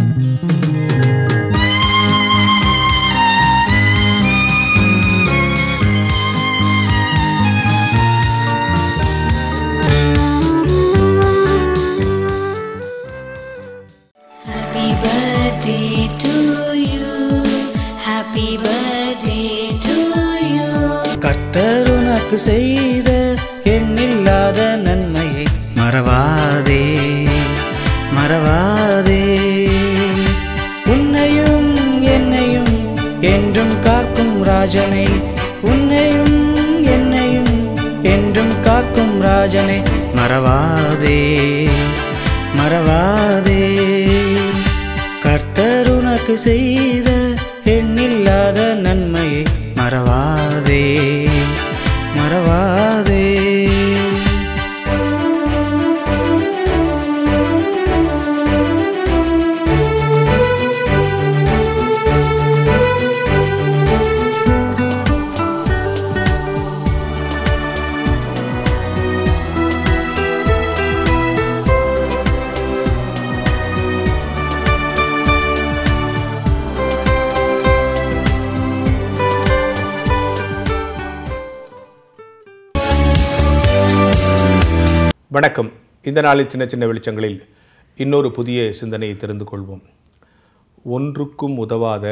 Happy birthday to you. Happy birthday to you. கர்த்தர் உனக்கு செய்த எண்ணில்லாத நன்மையை மறவாதே மறவாதே உன்னையும் என்னையும் என்றும் காக்கும் ராஜனை உன்னையும் என்னையும் என்றும் காக்கும் ராஜனை மறவாதே மறவாதே கர்த்தர் உனக்கு செய்த எண்ணில்லாத நன்மையை மறவாதே மறவாதே வணக்கம் இந்த நாளில் சின்ன சின்ன வெளிச்சங்களில் இன்னொரு புதிய சிந்தனையை தெரிந்து கொள்வோம் ஒன்றுக்கும் உதவாத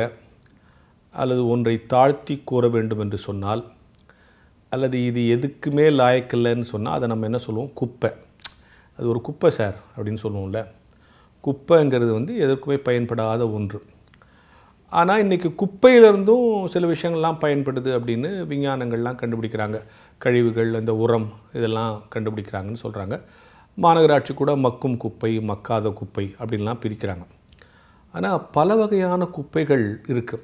அல்லது ஒன்றை தாழ்த்தி கூற வேண்டும் என்று சொன்னால் அல்லது இது எதுக்குமே லாயக்கில்லைன்னு சொன்னால் அதை நம்ம என்ன சொல்லுவோம் குப்பை அது ஒரு குப்பை சார் அப்படின்னு சொல்லுவோம்ல குப்பைங்கிறது வந்து எதற்குமே பயன்படாத ஒன்று ஆனால் இன்றைக்கி குப்பையிலிருந்தும் சில விஷயங்கள்லாம் பயன்படுது அப்படின்னு விஞ்ஞானங்கள்லாம் கண்டுபிடிக்கிறாங்க கழிவுகள் இந்த உரம் இதெல்லாம் கண்டுபிடிக்கிறாங்கன்னு சொல்கிறாங்க மாநகராட்சி கூட மக்கும் குப்பை மக்காத குப்பை அப்படின்லாம் பிரிக்கிறாங்க ஆனால் பல வகையான குப்பைகள் இருக்குது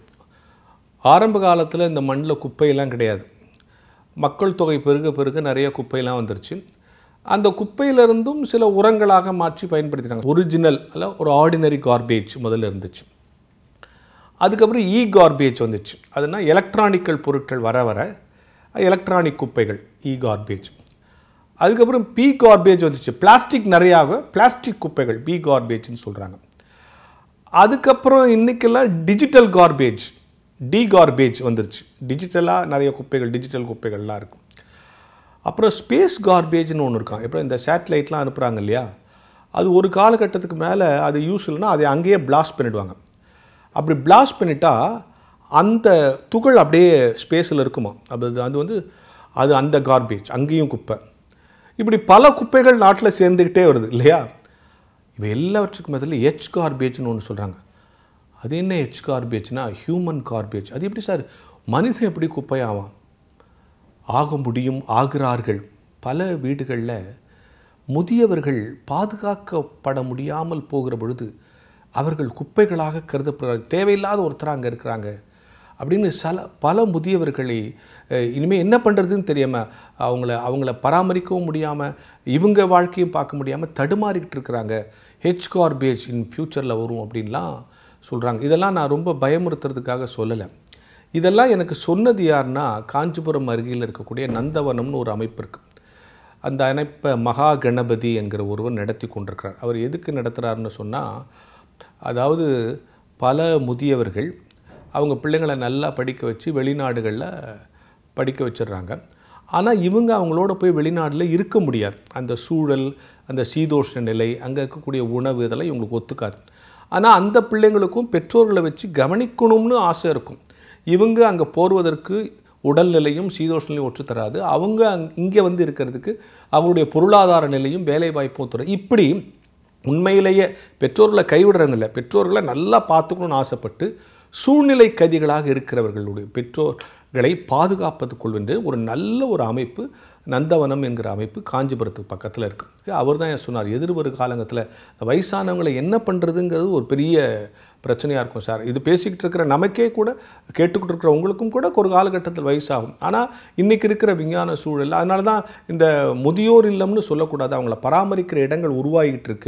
ஆரம்ப காலத்தில் இந்த மண்ணில் குப்பையெல்லாம் கிடையாது மக்கள் தொகை பெருக பெருக நிறைய குப்பையெல்லாம் வந்துருச்சு அந்த குப்பையிலிருந்தும் சில உரங்களாக மாற்றி பயன்படுத்தினாங்க ஒரிஜினல் அல்ல ஒரு ஆர்டினரி கார்பேஜ் முதல்ல இருந்துச்சு அதுக்கப்புறம் இ கார்பேஜ் வந்துச்சு அதுனா எலக்ட்ரானிக்கல் பொருட்கள் வர வர எலக்ட்ரானிக் குப்பைகள் இ கார்பேஜ் அதுக்கப்புறம் பி கார்பேஜ் வந்துச்சு பிளாஸ்டிக் நிறையாக பிளாஸ்டிக் குப்பைகள் பி கார்பேஜ்னு சொல்கிறாங்க அதுக்கப்புறம் இன்றைக்கெல்லாம் டிஜிட்டல் கார்பேஜ் டி கார்பேஜ் வந்துருச்சு டிஜிட்டலாக நிறைய குப்பைகள் டிஜிட்டல் குப்பைகள்லாம் இருக்கும் அப்புறம் ஸ்பேஸ் கார்பேஜ்னு ஒன்று இருக்கான் இப்போ இந்த சேட்டலைட்லாம் அனுப்புகிறாங்க இல்லையா அது ஒரு காலகட்டத்துக்கு மேலே அது யூஸ் இல்லைன்னா அதை அங்கேயே பிளாஸ்ட் பண்ணிடுவாங்க அப்படி பிளாஸ்ட் பண்ணிட்டா அந்த துகள் அப்படியே ஸ்பேஸில் இருக்குமா அது அது வந்து அது அந்த கார்பேஜ் அங்கேயும் குப்பை இப்படி பல குப்பைகள் நாட்டில் சேர்ந்துக்கிட்டே வருது இல்லையா இவை எல்லாவற்றுக்கும் முதல்ல ஹெச் கார்பேஜ்னு ஒன்று சொல்கிறாங்க அது என்ன ஹெச் கார்பேஜ்னா ஹியூமன் கார்பேஜ் அது எப்படி சார் மனிதன் எப்படி குப்பையாவான் ஆக முடியும் ஆகிறார்கள் பல வீடுகளில் முதியவர்கள் பாதுகாக்கப்பட முடியாமல் போகிற பொழுது அவர்கள் குப்பைகளாக கருதப்படுறாங்க தேவையில்லாத ஒருத்தர் அங்கே இருக்கிறாங்க அப்படின்னு சில பல முதியவர்களை அஹ், இனிமேல் என்ன பண்ணுறதுன்னு தெரியாமல் அவங்கள அவங்கள பராமரிக்கவும் முடியாமல் இவங்க வாழ்க்கையும் பார்க்க முடியாமல் தடுமாறிக்கிட்டு இருக்கிறாங்க ஹெச் கார்பேஜ் இன் ஃப்யூச்சரில் வரும் அப்படின்லாம் சொல்கிறாங்க இதெல்லாம் நான் ரொம்ப பயமுறுத்துறதுக்காக சொல்லலை இதெல்லாம் எனக்கு சொன்னது யாருன்னா காஞ்சிபுரம் அருகில் இருக்கக்கூடிய நந்தவனம்னு ஒரு அமைப்பு இருக்குது அந்த அமைப்பை மகா கணபதி என்கிற ஒருவர் நடத்தி கொண்டிருக்கிறார் அவர் எதுக்கு நடத்துகிறாருன்னு சொன்னால் அதாவது பல முதியவர்கள் அவங்க பிள்ளைங்களை நல்லா படிக்க வச்சு வெளிநாடுகளில் படிக்க வச்சிடுறாங்க ஆனால் இவங்க அவங்களோட போய் வெளிநாட்டில் இருக்க முடியாது அந்த சூழல் அந்த சீதோஷ்ண நிலை அங்கே இருக்கக்கூடிய உணவு இதெல்லாம் இவங்களுக்கு ஒத்துக்காது ஆனால் அந்த பிள்ளைங்களுக்கும் பெற்றோர்களை வச்சு கவனிக்கணும்னு ஆசை இருக்கும் இவங்க அங்கே போடுவதற்கு உடல்நிலையும் சீதோஷ நிலையும் ஒற்று தராது அவங்க அங் இங்கே வந்து இருக்கிறதுக்கு அவங்களுடைய பொருளாதார நிலையும் வேலை வாய்ப்பும் தரும் இப்படி உண்மையிலேயே பெற்றோர்களை கைவிடுறதில்ல பெற்றோர்களை நல்லா பார்த்துக்கணும்னு ஆசைப்பட்டு சூழ்நிலை கதிகளாக இருக்கிறவர்களுடைய பெற்றோர்களை பாதுகாப்பதுக்குள் என்று ஒரு நல்ல ஒரு அமைப்பு நந்தவனம் என்கிற அமைப்பு காஞ்சிபுரத்துக்கு பக்கத்தில் இருக்குது அவர் தான் சொன்னார் எதிர்வரும் காலங்கத்தில் இந்த வயசானவங்களை என்ன பண்ணுறதுங்கிறது ஒரு பெரிய பிரச்சனையாக இருக்கும் சார் இது பேசிக்கிட்டு இருக்கிற நமக்கே கூட கேட்டுக்கிட்டு இருக்கிற உங்களுக்கும் கூட ஒரு காலகட்டத்தில் வயசாகும் ஆனால் இன்றைக்கி இருக்கிற விஞ்ஞான சூழல் அதனால தான் இந்த முதியோர் இல்லம்னு சொல்லக்கூடாது அவங்கள பராமரிக்கிற இடங்கள் உருவாகிட்டு இருக்கு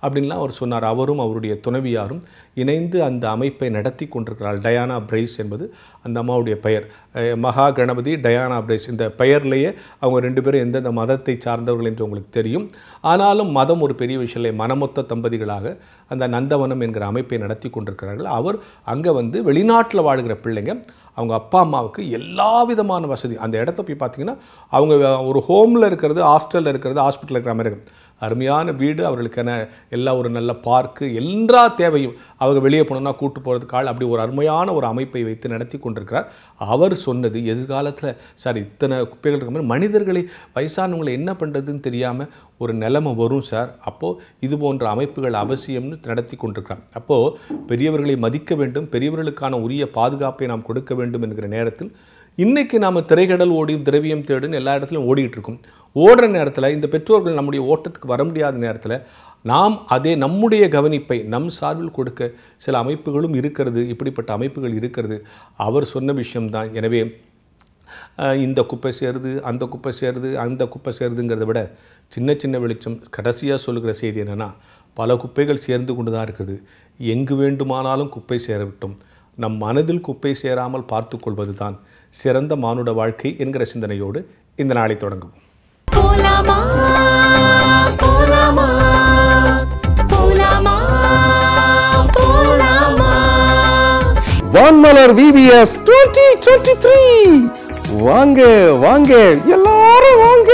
அப்படின்லாம் அவர் சொன்னார் அவரும் அவருடைய துணைவியாரும் இணைந்து அந்த அமைப்பை நடத்தி கொண்டிருக்கிறார் டயானா பிரைஸ் என்பது அந்த அம்மாவுடைய பெயர் அஹ் மகா கணபதி டயானா பிரைஸ் இந்த பெயர்லேயே அவங்க ரெண்டு பேரும் எந்தெந்த மதத்தை சார்ந்தவர்கள் என்று உங்களுக்கு தெரியும் ஆனாலும் மதம் ஒரு பெரிய விஷயம் இல்லை மனமொத்த தம்பதிகளாக அந்த நந்தவனம் என்கிற அமைப்பை நடத்தி கொண்டிருக்கிறார்கள் அவர் அங்கே வந்து வெளிநாட்டில் வாழ்கிற பிள்ளைங்க அவங்க அப்பா அம்மாவுக்கு எல்லா விதமான வசதி அந்த இடத்த போய் பார்த்தீங்கன்னா அவங்க ஒரு ஹோமில் இருக்கிறது ஹாஸ்டலில் இருக்கிறது ஹாஸ்பிட்டலில் இருக்கிற மாதிரி இருக்கும் அருமையான வீடு அவர்களுக்கான எல்லா ஒரு நல்ல பார்க்கு எல்லா தேவையும் அவங்க வெளியே போனோம்னா கூட்டு போகிறதுக்கு ஆள் அப்படி ஒரு அருமையான ஒரு அமைப்பை வைத்து நடத்தி கொண்டிருக்கிறார் அவர் சொன்னது எதிர்காலத்தில் சார் இத்தனை குப்பைகள் இருக்கிற மாதிரி மனிதர்களை வயசானவங்களை என்ன பண்ணுறதுன்னு தெரியாமல் ஒரு நிலைமை வரும் சார் அப்போது இது போன்ற அமைப்புகள் அவசியம்னு நடத்தி கொண்டிருக்கிறார் அப்போது பெரியவர்களை மதிக்க வேண்டும் பெரியவர்களுக்கான உரிய பாதுகாப்பை நாம் கொடுக்க வேண்டும் என்கிற நேரத்தில் இன்றைக்கி நாம் திரைக்கடல் ஓடி திரவியம் தேடுன்னு எல்லா இடத்துலையும் ஓடிட்டு இருக்கோம் ஓடுற நேரத்தில் இந்த பெற்றோர்கள் நம்முடைய ஓட்டத்துக்கு வர முடியாத நேரத்தில் நாம் அதே நம்முடைய கவனிப்பை நம் சார்பில் கொடுக்க சில அமைப்புகளும் இருக்கிறது இப்படிப்பட்ட அமைப்புகள் இருக்கிறது அவர் சொன்ன விஷயம்தான் எனவே அஹ், இந்த குப்பை சேருது அந்த குப்பை சேருது அந்த குப்பை சேருதுங்கிறத விட சின்ன சின்ன வெளிச்சம் கடைசியாக சொல்லுகிற செய்தி என்னென்னா பல குப்பைகள் சேர்ந்து கொண்டு தான் இருக்குது எங்கு வேண்டுமானாலும் குப்பை சேரவிட்டும் நம் மனதில் குப்பை சேராமல் பார்த்து கொள்வது தான் சிறந்த மானுட வாழ்க்கை என்கிற சிந்தனையோடு இந்த நாளை தொடங்குவோம் போலாமா போலாமா போலாமா போலாமா Vanmalar VBS twenty twenty three வாங்க வாங்க எல்லாரும் வாங்க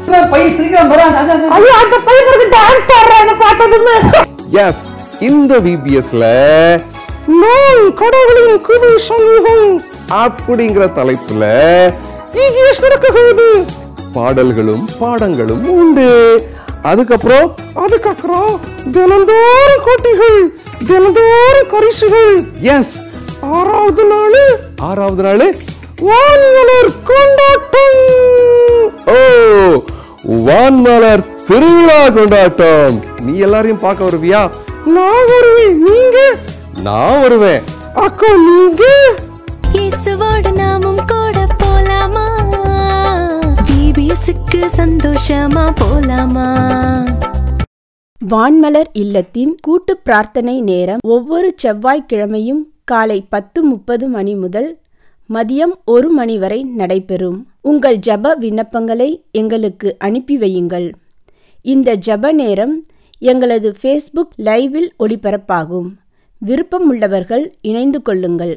எஸ் இந்த விபிஎஸ்ல நான் கடவுளின் குரு சமூகம் அப்படிங்கிற தலைப்புல இங்கிலீஷ் நடக்க போகுது பாடல்களும் பாடங்களும் உண்டு அதுக்கப்புறம் அதுக்கப்புறம் தினந்தோறும் கோட்டிகள் தினந்தோறும் பரிசுகள் எஸ் ஆறாவது நாள் ஆறாவது நாள் வான்மலர் கொண்டாட்டம் ஓ வான்மலர் திருவிழா கொண்டாட்டம் நீ எல்லாரையும் பார்க்க வருவியா நான் வருவேன் நீங்க நான் வருவேன் அக்கா நீங்க இயேசுவோடு நாமும் கூட போலாமா பிபிஎஸ்க்கு சந்தோஷமா போலாமா வான்மலர் இல்லத்தின் கூட்டு பிரார்த்தனை நேரம் ஒவ்வொரு செவ்வாய்க்கிழமையும் காலை பத்து முப்பது மணி முதல் மதியம் ஒரு மணி வரை நடைபெறும் உங்கள் ஜெப விண்ணப்பங்களை எங்களுக்கு அனுப்பி வையுங்கள் இந்த ஜெப நேரம் எங்களது ஃபேஸ்புக் லைவில் ஒளிபரப்பாகும் விருப்பம் உள்ளவர்கள் இணைந்து கொள்ளுங்கள்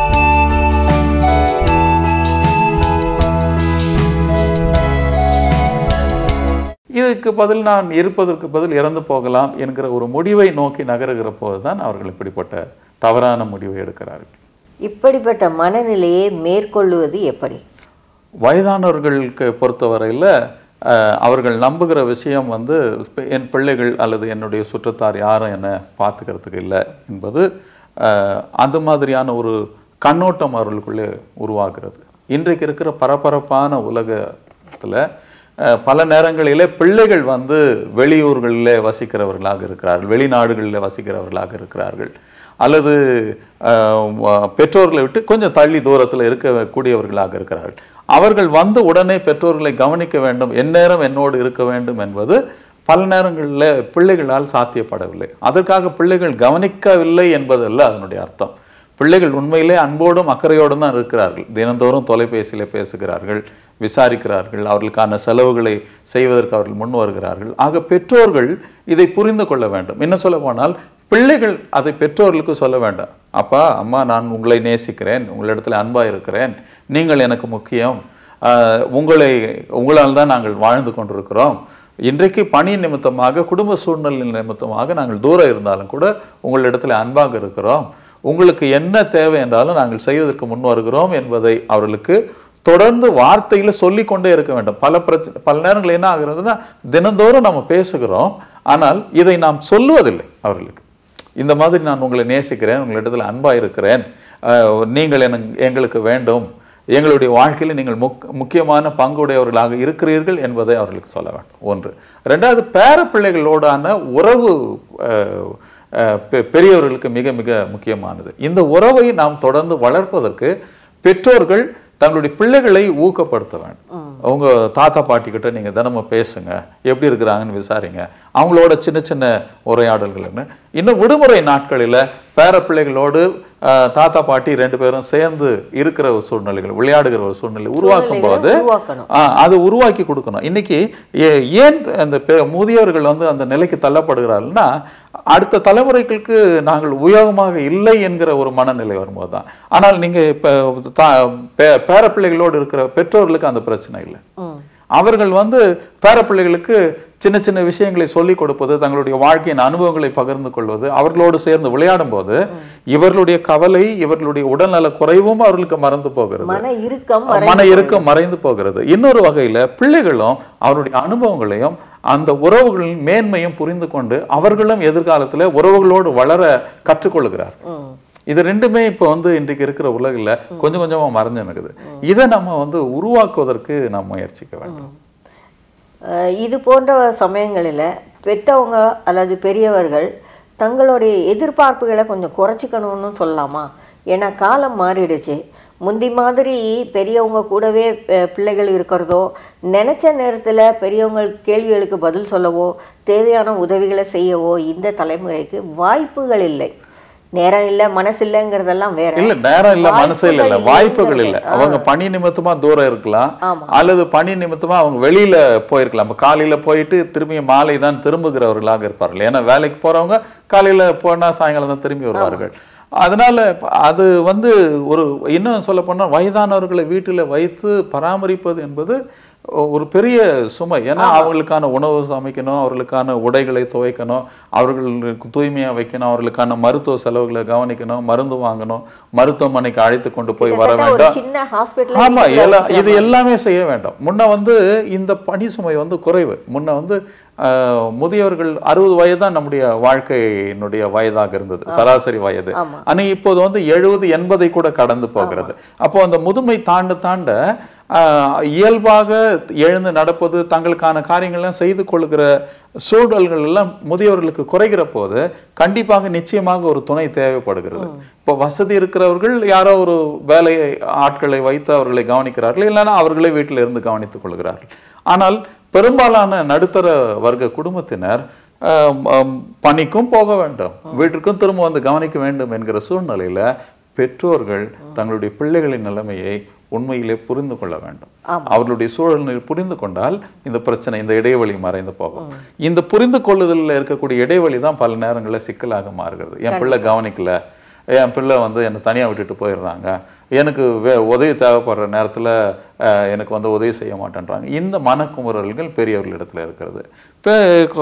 இதுக்கு பதில் நான் இருப்பதற்கு பதில் இறந்து போகலாம் என்கிற ஒரு முடிவை நோக்கி நகருகிற போது தான் அவர்கள் இப்படிப்பட்ட தவறான முடிவை எடுக்கிறார்கள் இப்படிப்பட்ட மனநிலையை மேற்கொள்ளுவது எப்படி வயதானவர்களுக்கு பொறுத்தவரையில் அஹ், அவர்கள் நம்புகிற விஷயம் வந்து இப்ப என் பிள்ளைகள் அல்லது என்னுடைய சுற்றத்தார் யாரும் என்னை பார்த்துக்கிறதுக்கு இல்லை என்பது அஹ், அந்த மாதிரியான ஒரு கண்ணோட்டம் அவர்களுக்குள்ளே உருவாகிறது இன்றைக்கு இருக்கிற பரபரப்பான உலகத்தில் பல நேரங்களிலே பிள்ளைகள் வந்து வெளியூர்களிலே வசிக்கிறவர்களாக இருக்கிறார்கள் வெளிநாடுகளில் வசிக்கிறவர்களாக இருக்கிறார்கள் அல்லது அஹ், வ- பெற்றோர்களை விட்டு கொஞ்சம் தள்ளி தூரத்தில் இருக்கக்கூடியவர்களாக இருக்கிறார்கள் அவர்கள் வந்து உடனே பெற்றோர்களை கவனிக்க வேண்டும் எந்நேரம் என்னோடு இருக்க வேண்டும் என்பது பல நேரங்களில் பிள்ளைகளால் சாத்தியப்படவில்லை அதற்காக பிள்ளைகள் கவனிக்கவில்லை என்பதல்ல அதனுடைய அர்த்தம் பிள்ளைகள் உண்மையிலே அன்போடும் அக்கறையோடும் தான் இருக்கிறார்கள் தினந்தோறும் தொலைபேசியில் பேசுகிறார்கள் விசாரிக்கிறார்கள் அவர்களுக்கான செலவுகளை செய்வதற்கு அவர்கள் முன் வருகிறார்கள் ஆக பெற்றோர்கள் இதை புரிந்து கொள்ள வேண்டும் என்ன சொல்ல போனால் பிள்ளைகள் அதை பெற்றோர்களுக்கு சொல்ல வேண்டாம் அப்பா அம்மா நான் உங்களை நேசிக்கிறேன் உங்களிடத்தில் அன்பாக இருக்கிறேன் நீங்கள் எனக்கு முக்கியம் ஆஹ் உங்களை உங்களால் தான் நாங்கள் வாழ்ந்து கொண்டிருக்கிறோம் இன்றைக்கு பணி நிமித்தமாக குடும்ப சூழ்நிலை நிமித்தமாக நாங்கள் தூரம் இருந்தாலும் கூட உங்களிடத்தில் அன்பாக இருக்கிறோம் உங்களுக்கு என்ன தேவை என்றாலும் நாங்கள் செய்வதற்கு முன் வருகிறோம் என்பதை அவர்களுக்கு தொடர்ந்து வார்த்தையில சொல்லிக் கொண்டே இருக்க வேண்டும் பல பிரச்சனை பல நேரங்கள் என்ன ஆகுறதுன்னா தினந்தோறும் நம்ம பேசுகிறோம் ஆனால் இதை நாம் சொல்லுவதில்லை அவர்களுக்கு இந்த மாதிரி நான் உங்களை நேசிக்கிறேன் உங்களிடத்தில் அன்பா இருக்கிறேன் அஹ், நீங்கள் எனக்கு எங்களுக்கு வேண்டும் எங்களுடைய வாழ்க்கையில் நீங்கள் முக் முக்கியமான பங்குடையவர்களாக இருக்கிறீர்கள் என்பதை அவர்களுக்கு சொல்ல வேண்டும் ஒன்று ரெண்டாவது பேர பிள்ளைகளோடான உறவு அஹ், அஹ், பெ- பெரியவர்களுக்கு மிக மிக முக்கியமானது இந்த உறவை நாம் தொடர்ந்து வளர்ப்பதற்கு பெற்றோர்கள் தங்களுடைய பிள்ளைகளை ஊக்கப்படுத்த வேண்டும் அவங்க தாத்தா பாட்டி கிட்ட நீங்க தினமும் பேசுங்க எப்படி இருக்கிறாங்கன்னு விசாரிங்க அவங்களோட சின்ன சின்ன உரையாடல்கள் என்ன இன்னும் விடுமுறை நாட்களில் பேர பிள்ளைகளோடு ஆஹ், தாத்தா பாட்டி ரெண்டு பேரும் சேர்ந்து இருக்கிற ஒரு சூழ்நிலைகள் விளையாடுகிற ஒரு சூழ்நிலை உருவாக்கும் போது உருவாக்கணும். ஆ, அது உருவாக்கி கொடுக்கணும் இன்னைக்கு ஏ- ஏன் அந்த பெ- முதியவர்கள் வந்து அந்த நிலைக்கு தள்ளப்படுகிறார்கள்னா அடுத்த தலைமுறைகளுக்கு நாங்கள் உபயோகமாக இல்லை என்கிற ஒரு மனநிலை வரும்போது தான் ஆனால் நீங்க இப்ப தா- பே- பேரப்பிள்ளைகளோடு இருக்கிற பெற்றோர்களுக்கு அந்த பிரச்சனை இல்லை அவர்கள் வந்து பேரப்பிள்ளைகளுக்கு சின்ன சின்ன விஷயங்களை சொல்லிக் கொடுப்பது தங்களுடைய வாழ்க்கையின் அனுபவங்களை பகிர்ந்து கொள்வது அவர்களோடு சேர்ந்து விளையாடும் போது இவர்களுடைய கவலை இவர்களுடைய உடல்நல குறைவும் அவர்களுக்கு மறந்து போகிறது மன இறுக்கம் மன இறுக்கம் மறைந்து போகிறது இன்னொரு வகையில பிள்ளைகளும் அவருடைய அனுபவங்களையும் அந்த உறவுகளின் மேன்மையும் புரிந்து கொண்டு அவர்களும் எதிர்காலத்துல உறவுகளோடு வளர கற்றுக்கொள்கிறார் இது ரெண்டுமே இப்போ வந்து இன்றைக்கு இருக்கிற உலகில் கொஞ்சம் கொஞ்சமா மறைஞ்சு நிற்குது இதை நம்ம வந்து உருவாக்குவதற்கு நாம் முயற்சிக்க வேண்டும் அஹ் இது போன்ற சமயங்களில் பெற்றவங்க அல்லது பெரியவர்கள் தங்களுடைய எதிர்பார்ப்புகளை கொஞ்சம் குறைச்சிக்கணும்னு சொல்லலாமா ஏன்னா காலம் மாறிடுச்சு முந்தி மாதிரி பெரியவங்க கூடவே அஹ், பிள்ளைகள் இருக்கிறதோ நினச்ச நேரத்தில் பெரியவங்க கேள்விகளுக்கு பதில் சொல்லவோ தேவையான உதவிகளை செய்யவோ இந்த தலைமுறைக்கு வாய்ப்புகள் இல்லை நேரம் இல்லை மனசு இல்லைங்கிறதெல்லாம் வேற இல்ல நேரம் இல்ல மனசு இல்ல இல்ல வாய்ப்புகள் வாய்ப்புகள் இல்ல இல்லைங்கிறது. அவங்க பணி நிமித்தமா தூரம் இருக்கலாம் ஆமா. அல்லது பணி நிமித்தமா அவங்க வெளியில போயிருக்கலாம் இப்ப காலையில போயிட்டு திரும்பி மாலை தான் திரும்புகிறவர்களாக இருப்பார்கள் ஏன்னா வேலைக்கு போறவங்க காலையில போனா சாயங்காலம் தான் திரும்பி வருவார்கள் அதனால ப- அது வந்து ஒரு இன்னும் சொல்ல போனா வயதானவர்களை வீட்டில வைத்து பராமரிப்பது என்பது ஒ- ஒரு பெரிய சுமை ஏன்னா அவங்களுக்கான உணவு சமைக்கணும் அவர்களுக்கான உடைகளை துவைக்கணும் அவர்களுக்கு தூய்மையா வைக்கணும் அவர்களுக்கான மருத்துவ செலவுகளை கவனிக்கணும் மருந்து வாங்கணும் மருத்துவமனைக்கு அழைத்து கொண்டு போய் வர கிட்டத்தட்ட ஒரு வேண்டாம் சின்ன ஹாஸ்பிட்டல் ஆமா எல்லாம் இது எல்லாமே செய்ய வேண்டும் முன்ன வந்து இந்த பணி சுமை வந்து குறைவு முன்ன வந்து ஆஹ், முதியவர்கள் அறுபது வயது தான் நம்முடைய வாழ்க்கையினுடைய வயதாக இருந்தது சராசரி வயது ஆனா இப்போது வந்து எழுபது எண்பதை கூட கடந்து போகிறது அப்போ அந்த முதுமை தாண்ட தாண்ட ஆஹ், இயல்பாக எழுந்து நடப்பது தங்களுக்கான காரியங்கள்லாம் செய்து கொள்கிற சூழல்கள் எல்லாம் முதியவர்களுக்கு குறைகிற போது கண்டிப்பாக நிச்சயமாக ஒரு துணை தேவைப்படுகிறது இப்போ வசதி இருக்கிறவர்கள் யாரோ ஒரு வேலை ஆட்களை வைத்து அவர்களை கவனிக்கிறார்கள் இல்லைன்னா அவர்களே வீட்டில் இருந்து கவனித்துக் கொள்கிறார்கள் ஆனால் பெரும்பாலான நடுத்தர வர்க்க குடும்பத்தினர் ஆம், ஆம், பணிக்கும் போக வேண்டும் வீட்டிற்கும் திரும்ப வந்து கவனிக்க வேண்டும் என்கிற சூழ்நிலையில பெற்றோர்கள் தங்களுடைய பிள்ளைகளின் நிலைமையை உண்மையிலே புரிந்து கொள்ள வேண்டும் அவர்களுடைய சூழலை புரிந்து கொண்டால் இந்த பிரச்சனை இந்த இடைவெளி மறைந்து போகும் இந்த புரிந்து கொள்ளுதலில் இருக்கக்கூடிய இடைவெளி தான் பல நேரங்களில் சிக்கலாக மாறுகிறது என் பிள்ளை கவனிக்கல என் பிள்ளை வந்து என்னை தனியாக விட்டுட்டு போயிடுறாங்க எனக்கு வே உதவி தேவைப்படுற நேரத்தில் எனக்கு வந்து உதவி செய்ய மாட்டேன்றாங்க இந்த மனக்குமுறல்கள் பெரியவர்களிடத்துல இருக்கிறது இப்போ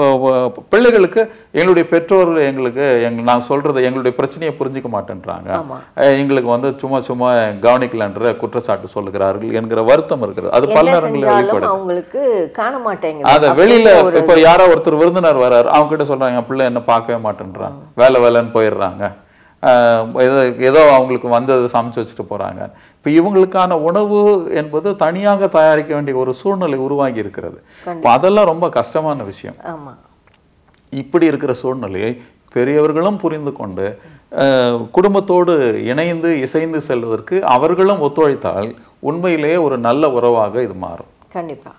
கொ- பிள்ளைகளுக்கு எங்களுடைய பெற்றோர் எங்களுக்கு எங்க நான் சொல்றதை எங்களுடைய பிரச்சனையை புரிஞ்சுக்க மாட்டேன்றாங்க அஹ் எங்களுக்கு வந்து சும்மா சும்மா கவனிக்கலன்ற குற்றச்சாட்டு சொல்லுகிறார்கள் என்கிற வருத்தம் இருக்கிறது அது பல என்ன நேரங்களில் செஞ்சாலும் வெளிப்படுது அவங்களுக்கு காண மாட்டேங்குது அத அப்படின்ற வெளியில ஒரு இப்போ யாரோ ஒருத்தர் விருந்தினர் வராரு அவங்க கிட்ட சொல்றாங்க என் பிள்ளை என்ன பார்க்கவே மாட்டேன்றான் வேலை வேலைன்னு போயிடுறாங்க ஆஹ் ஏதோ ஏதோ அவங்களுக்கு வந்தது சமைச்சு வச்சுட்டு போறாங்க இப்போ இவங்களுக்கான உணவு என்பது தனியாக தயாரிக்க வேண்டிய ஒரு சூழ்நிலை உருவாகி இருக்கிறது இப்போ அதெல்லாம் ரொம்ப கஷ்டமான விஷயம் ஆமா இப்படி இருக்கிற சூழ்நிலையை பெரியவர்களும் புரிந்து கொண்டு அஹ், குடும்பத்தோடு இணைந்து இசைந்து செல்வதற்கு அவர்களும் ஒத்துழைத்தால் உண்மையிலேயே ஒரு நல்ல உறவாக இது மாறும் கண்டிப்பா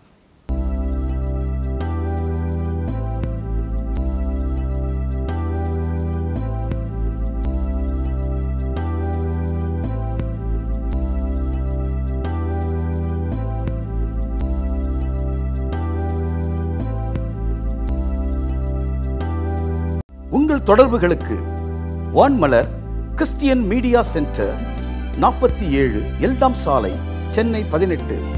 உங்கள் தொடர்புகளுக்கு வான்மலர் கிறிஸ்டியன் மீடியா சென்டர் நாற்பத்தி ஏழு எல்டாம் சாலை சென்னை பதினெட்டு